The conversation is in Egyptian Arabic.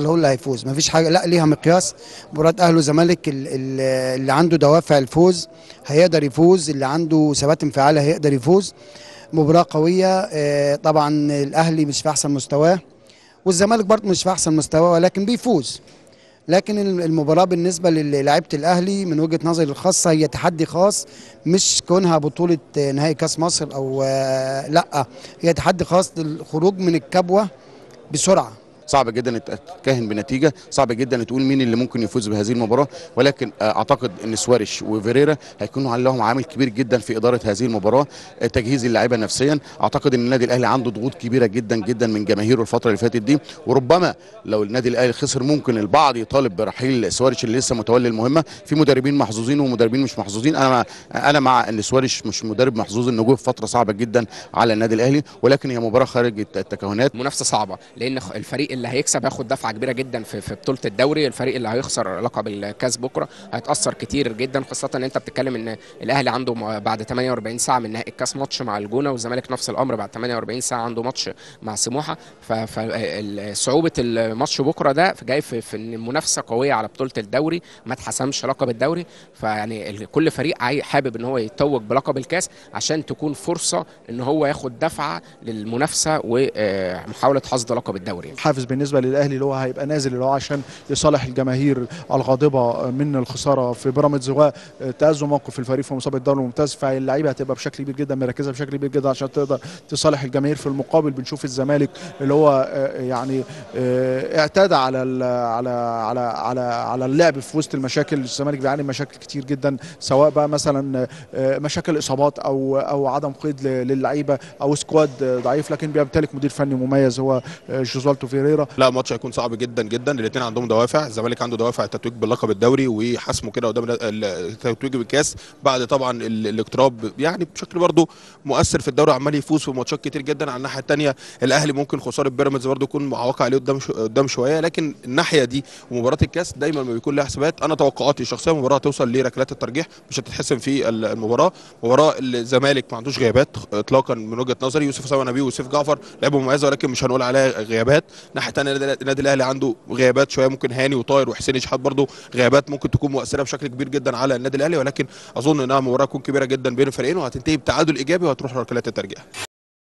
اللي هو اللي هيفوز مفيش حاجه لا ليها مقياس مباراه اهلي وزمالك ال- ال- اللي عنده دوافع الفوز هيقدر يفوز اللي عنده ثبات انفعالي هيقدر يفوز مباراه قويه آه، طبعا الاهلي مش في احسن مستواه والزمالك برضه مش في احسن مستواه ولكن بيفوز لكن المباراة بالنسبة للاعيبة الأهلي من وجهة نظري الخاصة هي تحدي خاص مش كونها بطولة نهائي كأس مصر أو آه، لأ هي تحدي خاص للخروج من الكبوة بسرعة صعب جدا تتكهن بنتيجه صعب جدا تقول مين اللي ممكن يفوز بهذه المباراه ولكن آه، اعتقد ان سواريش وفيريرا هيكونوا لهم عامل كبير جدا في اداره هذه المباراه آه، تجهيز اللعيبه نفسيا اعتقد ان النادي الاهلي عنده ضغوط كبيره جدا جدا من جماهيره الفتره اللي فاتت دي وربما لو النادي الاهلي خسر ممكن البعض يطالب برحيل سواريش اللي لسه متولي المهمه في مدربين محظوظين ومدربين مش محظوظين انا مع انا مع ان سواريش مش مدرب محظوظ انه جه في فتره صعبه جدا على النادي الاهلي ولكن هي مباراه خارج التكهنات منافسه صعبه لان خ- الفريق اللي هيكسب هياخد دفعه كبيره جدا في في بطوله الدوري الفريق اللي هيخسر لقب الكاس بكره هيتاثر كتير جدا خاصه ان انت بتتكلم ان الاهلي عنده م- بعد 48 ساعه من نهائي الكاس ماتش مع الجونه والزمالك نفس الامر بعد 48 ساعه عنده ماتش مع سموحه فصعوبه الماتش بكره ده جاي في, في ان المنافسه قويه على بطوله الدوري ما اتحسمش لقب الدوري فيعني ال- كل فريق عاي- حابب ان هو يتوج بلقب الكاس عشان تكون فرصه ان هو ياخد دفعه للمنافسه ومحاوله حصد لقب الدوري حافز بالنسبه للاهلي اللي هو هيبقى نازل اللي هو عشان يصالح الجماهير الغاضبه من الخساره في بيراميدز وتأزم موقف الفريق في مسابقه الدوري الممتاز فاللعيبه هتبقى بشكل كبير جدا مركزه بشكل كبير جدا عشان تقدر تصالح الجماهير في المقابل بنشوف الزمالك اللي هو آه، يعني آه، اعتاد على ال- على على على على اللعب في وسط المشاكل الزمالك بيعاني من مشاكل كتير جدا سواء بقى مثلا آه، مشاكل اصابات او او عدم قيد ل- للعيبه او سكواد آه، ضعيف لكن بيمتلك مدير فني مميز هو آه، جوزوالتو فيريرا لا ماتش هيكون صعب جدا جدا الاثنين عندهم دوافع الزمالك عنده دوافع التتويج باللقب الدوري وحسمه كده قدام ال- التتويج بالكاس بعد طبعا ال- الاقتراب يعني بشكل برضه مؤثر في الدوري عمال يفوز في ماتشات كتير جدا على الناحيه الثانيه الاهلي ممكن خساره بيراميدز برضه يكون معوقه عليه قدام شو- قدام شويه لكن الناحيه دي ومباراه الكاس دايما ما بيكون لها حسابات انا توقعاتي الشخصيه المباراه توصل لركلات الترجيح مش هتتحسم في ال- المباراه مباراه الزمالك ما عندوش غيابات اطلاقا من وجهه نظري يوسف اسامه نبيه ويوسف جعفر لعبه مميزه ولكن مش هنقول عليها غيابات الناحيه الثانيه النادي النادي الاهلي عنده غيابات شويه ممكن هاني وطاهر وحسين شحات برضه غيابات ممكن تكون مؤثره بشكل كبير جدا على النادي الاهلي ولكن اظن انها مباراه تكون كبيره جدا بين الفريقين وهتنتهي بتعادل ايجابي وهتروح ركلات الترجيح